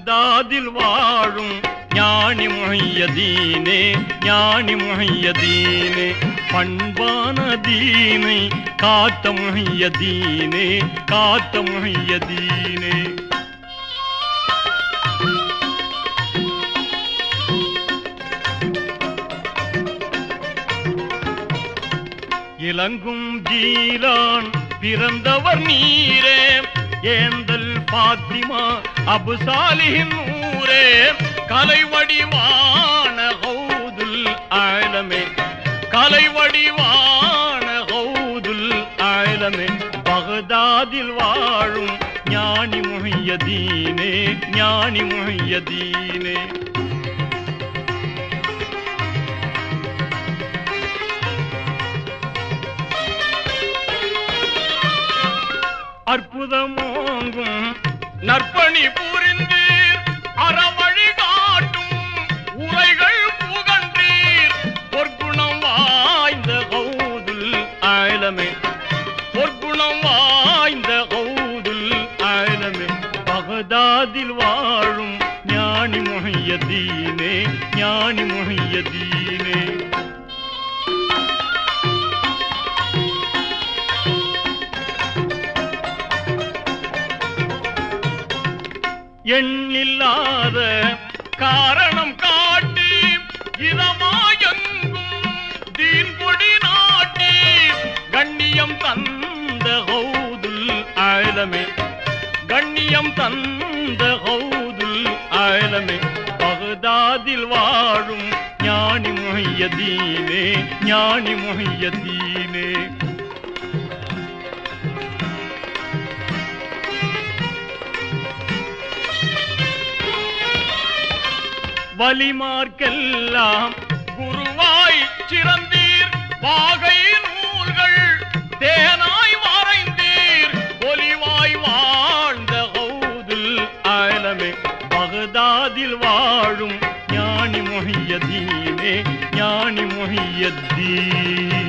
பகதாதில் வாழும் ஞானி முஹையதீனே ஞானி முஹையதீனே பண்பான தீனை காத்த முஹையதீனே காத்த முஹையதீனே இலங்கும் ஜீலான் பிறந்தவர் நீரே ஏந்தல் பாத்திமா அபு சாலிஹின் ஊரே கலை வடிவான ஹவுதுல் ஆலமே கலை வடிவான ஹவுதுல் ஆலமே பகதாதில் வாழும் ஞானி முஹையதீனே ஞானி முஹையதீனே அற்புதமோங்கும் நற்பணி புரிந்தீர் அறவழி காட்டும் உரைகள் புகன்றீர் பொற்குணம் வாய்ந்த கௌதுல் ஆலமே பொற்குணம் வாய்ந்த கௌதுல் ஆலமே பகதாதில் வாழும் ஞானி முஹையதீனே ஞானி முஹையதீனே எண்ணில்லாத காரணம் காட்டி இதமாயங்கும் தீன் கொடி நாட்டி கண்ணியம் தந்த ஹவுதுல் ஆலமே கண்ணியம் தந்த ஹவுதுல் ஆலமே பகதாதில் வாழும் ஞானி முஹையதீனே ஞானி முஹையதீனே வலிமார்க்கெல்லாம் குருவாய் சிறந்தீர் வாகை நூல்கள் தேனாய் வரைந்தீர் ஒலிவாய் வாழ்ந்த ஹவுதுல் ஆலமே பகதாதில் வாழும் ஞானி முஹையதீனே ஞானி முஹையத்தீன்